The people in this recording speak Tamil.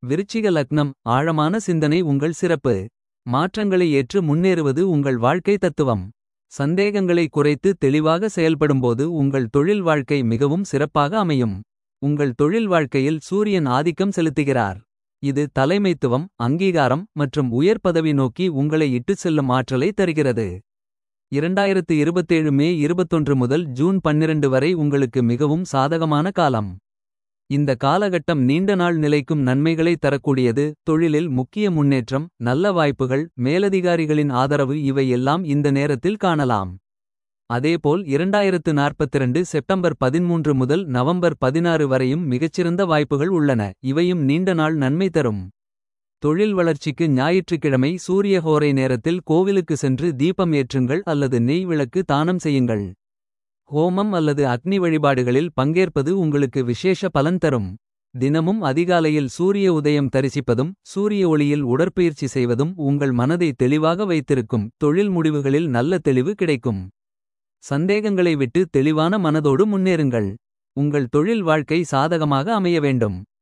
விருச்சிக லக்னம் ஆழமான சிந்தனை உங்கள் சிறப்பு. மாற்றங்களை ஏற்று முன்னேறுவது உங்கள் வாழ்க்கை தத்துவம். சந்தேகங்களை குறைத்து தெளிவாக செயல்படும்போது உங்கள் தொழில் வாழ்க்கை மிகவும் சிறப்பாக அமையும். உங்கள் தொழில் வாழ்க்கையில் சூரியன் ஆதிக்கம் செலுத்துகிறார். இது தலைமைத்துவம் அங்கீகாரம் மற்றும் உயர் பதவி நோக்கி உங்களை இட்டுச் செல்லும் ஆற்றலை தருகிறது. 2027 மே 21 முதல் ஜூன் 12 வரை உங்களுக்கு மிகவும் சாதகமான காலம். இந்த காலகட்டம் நீண்ட நாள் நிலைக்கும் நன்மைகளை தரக்கூடியது. தொழிலில் முக்கிய முன்னேற்றம் நல்ல வாய்ப்புகள். மேலதிகாரிகளின் ஆதரவு இவை எல்லாம் இந்த நேரத்தில் காணலாம். அதேபோல் 2042 செப்டம்பர் 13 முதல் நவம்பர் 16 வரையும் மிகச்சிறந்த வாய்ப்புகள் உள்ளன. இவையும் நீண்ட நாள் நன்மை தரும். தொழில் வளர்ச்சிக்கு ஞாயிற்றுக்கிழமை சூரியஹோரை நேரத்தில் கோவிலுக்கு சென்று தீபம் ஏற்றுங்கள் அல்லது நெய் விளக்கு தானம் செய்யுங்கள். ஹோமம் அல்லது அக்னி வழிபாடுகளில் பங்கேற்பது உங்களுக்கு விசேஷ பலன் தரும். தினமும் அதிகாலையில் சூரிய உதயம் தரிசிப்பதும். சூரிய ஒளியில் உடற்பயிற்சி செய்வதும் உங்கள் மனதை தெளிவாக வைத்திருக்கும். தொழில் முடிவுகளில் நல்ல தெளிவு கிடைக்கும். சந்தேகங்களை விட்டு தெளிவான மனதோடு முன்னேறுங்கள். உங்கள் தொழில் வாழ்க்கை சாதகமாக அமைய வேண்டும்.